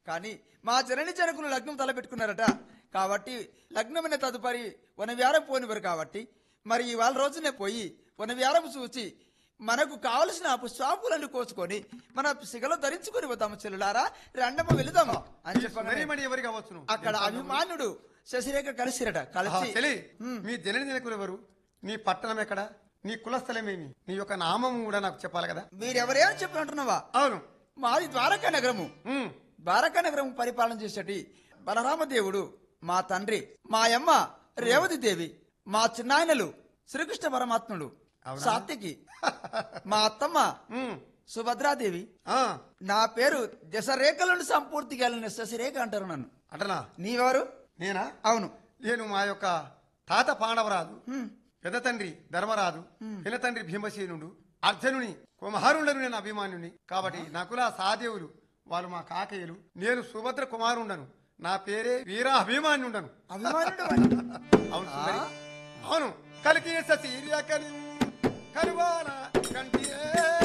కానీ మా జనని జనకులు లగ్నం తలపెట్టుకున్నారట కాబట్టి లగ్నమైన తదుపరి వనవ్యారం పోనివారు కాబట్టి మరి ఇవాళ రోజునే పోయి వనవ్యారం చూసి మనకు కావలసిన పుష్పాపులను కోసుకొని మన సిగలో ధరించుకొని పోతాము చెల్లులారా రెండమ్మ వెళుదాము అని చెప్పగానే మరీ ఎవరు కావచ్చును అక్కడ అభిమానుడు శశిరేఖ కలిసిరట ఆహా, కలిసి చెలి మీ జనని జనకులు ఎవరు నీ పట్టణం ఎక్కడ నీ కులస్థలమేమి నీ యొక్క నామం కూడా నాకు చెప్పాలి కదా మీరెవరేమో చెప్పి అంటున్నావా అవును మాది ద్వారకా నగరము ఉమ్, ద్వారకా నగరం పరిపాలన చేసేటి బలరామదేవుడు మా తండ్రి మా అమ్మ రేవతి దేవి మా చిన్నాయనలు శ్రీకృష్ణ పరమాత్ముడు అవునా? సాత్వికి మా అత్తమ్మ ఉమ్, సుభద్రాదేవి ఆ, నా పేరు దశరేఖలను సంపూర్తిగా వెళ్ళిన శశిరేఖ అంటారు నన్ను అటనా నీవెవరు నేనా అవును నేను మా యొక్క తాత పాండవరాజు హ్మ్. పెద్ద తండ్రి ధర్మరాజు పిల్ల తండ్రి భీమసేనుడు అర్జునుని కుమారుండను నేను అభిమానుని కాబట్టి నకుల సాదేవులు వాళ్ళు మా కాకయ్యలు నేను సుభద్ర కుమారుండను నా పేరే వీర అభిమాన్యుండను అభిమానుడు వాడు. అవును సుందరి. అవును కలికి సీరియకని కరువాన కంటియే